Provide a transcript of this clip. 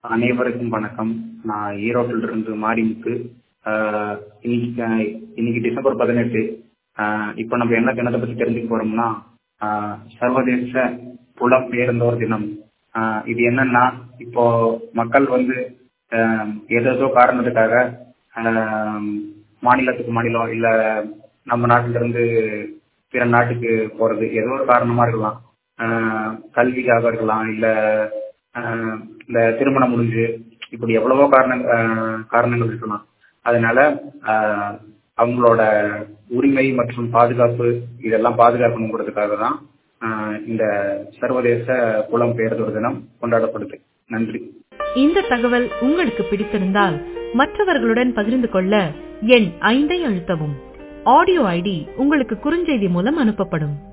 அனைவருக்கும் வணக்கம் நான் ஈரோட்டில் இருந்து மாரிமுத்து ஆஹ் இன்னைக்கு ஆஹ் இன்னைக்கு டிசம்பர் பதினெட்டு இப்போ நம்ம என்ன தினத்தை பற்றி தெரிஞ்சுக்க போறோம்னா ஆஹ் சர்வதேச புலம்பெயர்ந்தோர் தினம் ஆஹ் இது என்னன்னா இப்போ மக்கள் வந்து ஆஹ் ஏதேதோ காரணத்துக்காக ஆஹ் மாநிலத்துக்கு மாநிலம் இல்ல நம்ம நாட்டில இருந்து பிற நாட்டுக்கு போறது ஏதோ ஒரு காரணமா இருக்கலாம் ஆஹ் கல்விக்காக இருக்கலாம் இல்ல ஆஹ் இந்த திருமணம் முடிஞ்சு இப்படி எவ்வளவோ காரண ஆஹ் காரணங்கள் இருக்கலாம் அதனால ஆஹ் அவங்களோட உரிமை மற்றும் பாதுகாப்பு இதெல்லாம் பாதுகாக்கணுங்கிறதுக்காக தான் ஆஹ் இந்த சர்வதேச புலம்பெயர்ந்தோர் தினம் கொண்டாடப்படுது நன்றி இந்த தகவல் உங்களுக்கு பிடித்திருந்தால் மற்றவர்களுடன் பகிர்ந்து கொள்ள எண் ஐந்தை அழுத்தவும் ஆடியோ ஐடி உங்களுக்கு குறுஞ்செய்தி மூலம் அனுப்பப்படும்